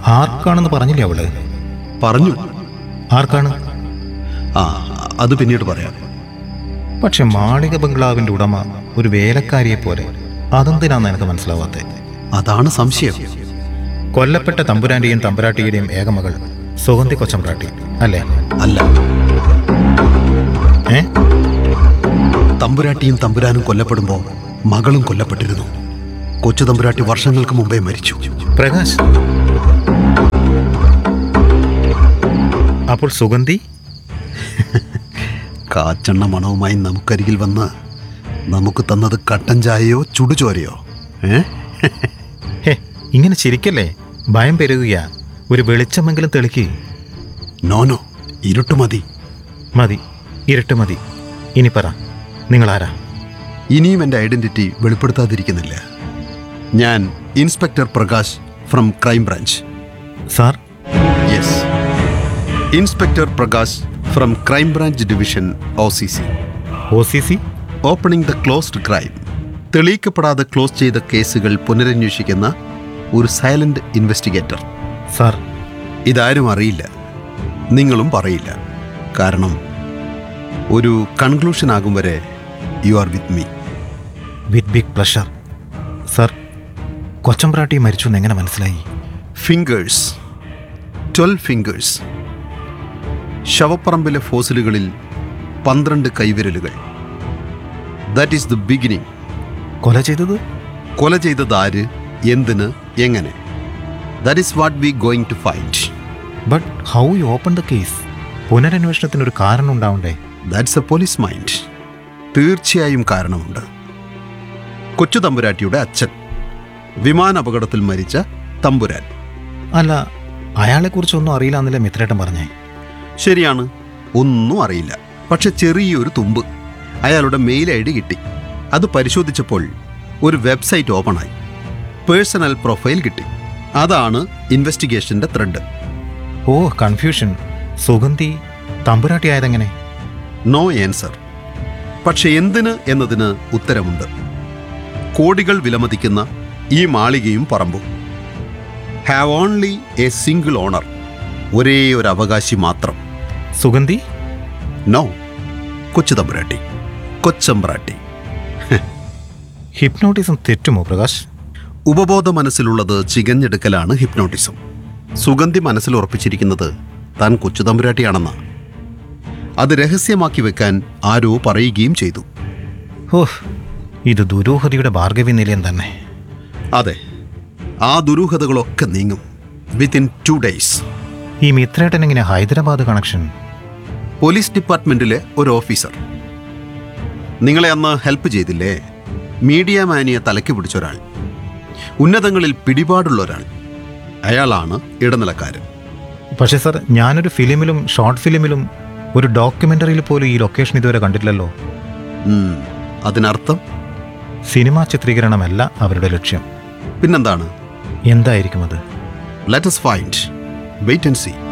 ആർക്കാണെന്ന് പറഞ്ഞില്ലേ അവള് പറഞ്ഞു ആർക്കാണ് ആ അത് പിന്നീട് പറയാം പക്ഷെ മാളിക ബംഗ്ലാവിന്റെ ഉടമ ഒരു വേലക്കാരിയെ പോലെ അതെന്തിനാന്ന് എനിക്ക് മനസ്സിലാവാത്തെ അതാണ് സംശയം കൊല്ലപ്പെട്ട തമ്പുരാന്റെയും തമ്പുരാട്ടിയുടെയും ഏകമകൾ സുഗന്ധി കൊച്ചമ്പ്രാട്ടി അല്ലേ അല്ല ഏ തമ്പുരാട്ടിയും തമ്പുരാനും കൊല്ലപ്പെടുമ്പോൾ മകളും കൊല്ലപ്പെട്ടിരുന്നു കൊച്ചു തമ്പുരാട്ടി വർഷങ്ങൾക്ക് മുമ്പേ മരിച്ചു പ്രകാശ് അപ്പോൾ സുഗന്ധി കാച്ചെണ്ണ മണവുമായി നമുക്കരികിൽ വന്ന് നമുക്ക് തന്നത് കട്ടൻ ചായയോ ചുടുചോരയോ ഏ ഹേ ഇങ്ങനെ ചിരിക്കല്ലേ ഭയം പെരുകുകയാ ഒരു വെളിച്ചമെങ്കിലും തെളിക്ക് നോനോ ഇരുട്ട് മതി മതി ഇരുട്ട് മതി ഇനി പറ നിങ്ങൾ ആരാ ഇനിയും എൻ്റെ ഐഡന്റിറ്റി വെളിപ്പെടുത്താതിരിക്കുന്നില്ല ഞാൻ inspector Prakash from crime branch sir yes inspector Prakash from crime branch division O C C O C C opening the closed crime തെളിയിക്കപ്പെടാതെ ക്ലോസ് ചെയ്ത കേസുകൾ പുനരന്വേഷിക്കുന്ന ഒരു സൈലന്റ് ഇൻവെസ്റ്റിഗേറ്റർ സാർ ഇതാരും അറിയില്ല നിങ്ങളും പറയില്ല കാരണം ഒരു കൺക്ലൂഷൻ ആകും വരെ you are with me with big pleasure sir കൊച്ചമ്പ്രാട്ടി മരിച്ചു എന്ന് എങ്ങനെ മനസ്സിലായി ഫിംഗേഴ്സ് ട്വൽവ് ഫിംഗേഴ്സ് ശവപ്പറമ്പിലെ ഫോസിലുകളിൽ പന്ത്രണ്ട് കൈവിരലുകൾ ദാറ്റ് ഈസ് ദ ബിഗിനിങ് കൊല ചെയ്തത് കൊല ചെയ്തത് ആര് എന്തിന് എങ്ങനെ that is what we going to find but how you open the case പുനരന്വേഷണത്തിന് ഒരു കാരണം ഉണ്ടാവണ്ടേ ദാറ്റ്സ് എ പോലീസ് മൈൻഡ് തീർച്ചയായും കാരണമുണ്ട് കൊച്ചു തമ്പുരാട്ടിയുടെ അച്ഛൻ വിമാന അപകടത്തിൽ മരിച്ച തമ്പുരാൻ അല്ല അയാളെക്കുറിച്ചൊന്നും അറിയില്ല എന്നല്ലേ മിത്രേട്ടൻ പറഞ്ഞേ ശരിയാണ് ഒന്നും അറിയില്ല പക്ഷെ ചെറിയൊരു തുമ്പ് അയാളുടെ മെയിൽ ഐ ഡി കിട്ടി അത് പരിശോധിച്ചപ്പോൾ ഒരു വെബ്സൈറ്റ് ഓപ്പണായി പേഴ്സണൽ പ്രൊഫൈൽ കിട്ടി അതാണ് ഇൻവെസ്റ്റിഗേഷന്റെ ത്രെഡ് ഓ കൺഫ്യൂഷൻ സുഗന്ധി തമ്പുരാട്ടി ആയതെങ്ങനെ നോ ആൻസർ പക്ഷെ എന്തിന് എന്നതിന് ഉത്തരമുണ്ട് കോടികൾ വിലമതിക്കുന്ന ഈ മാളികയും പറമ്പും have only a single owner ഒരേ ഒരു അവകാശി മാത്രം സുഗന്ധി നോ കൊച്ചു തമ്പുരാട്ടി കൊച്ചമ്പ്രാട്ടി ഹിപ്നോട്ടിസം തെറ്റുമോ പ്രകാശ് ഉപബോധ മനസ്സിലുള്ളത് ചികഞ്ഞെടുക്കലാണ് ഹിപ്നോട്ടിസം സുഗന്ധി മനസ്സിൽ ഉറപ്പിച്ചിരിക്കുന്നത് താൻ കൊച്ചു തമ്പുരാട്ടിയാണെന്ന അത് രഹസ്യമാക്കി വെക്കാൻ ആരോ പറയുകയും ചെയ്തു ഓഹ് ഇത് ദുരൂഹതയുടെ ഭാർഗവി നിലയം തന്നെ അതെ ആ ദുരൂഹതകളൊക്കെ നീങ്ങും വിത്തിൻ ടു ഡേയ്സ് ഈ മിത്രേട്ടൻ എങ്ങനെ ഹൈദരാബാദ് കണക്ഷൻ പോലീസ് ഡിപ്പാർട്ട്മെന്റിലെ ഒരു ഓഫീസർ നിങ്ങളെ അന്ന് ഹെൽപ്പ് ചെയ്തില്ലേ മീഡിയ മാനിയെ തലയ്ക്ക് പിടിച്ച ഒരാൾ ഉന്നതങ്ങളിൽ പിടിപാടുള്ള ഒരാൾ അയാളാണ് ഇടനിലക്കാരൻ പക്ഷേ സർ ഞാനൊരു ഫിലിമിലും ഷോർട്ട് ഫിലിമിലും ഒരു ഡോക്യുമെൻ്ററിയിൽ പോലും ഈ ലൊക്കേഷൻ ഇതുവരെ കണ്ടിട്ടില്ലല്ലോ ഉം, അതിനർത്ഥം സിനിമാ ചിത്രീകരണമല്ല അവരുടെ ലക്ഷ്യം പിന്നെന്താണ് എന്തായിരിക്കും അത് let's find wait and see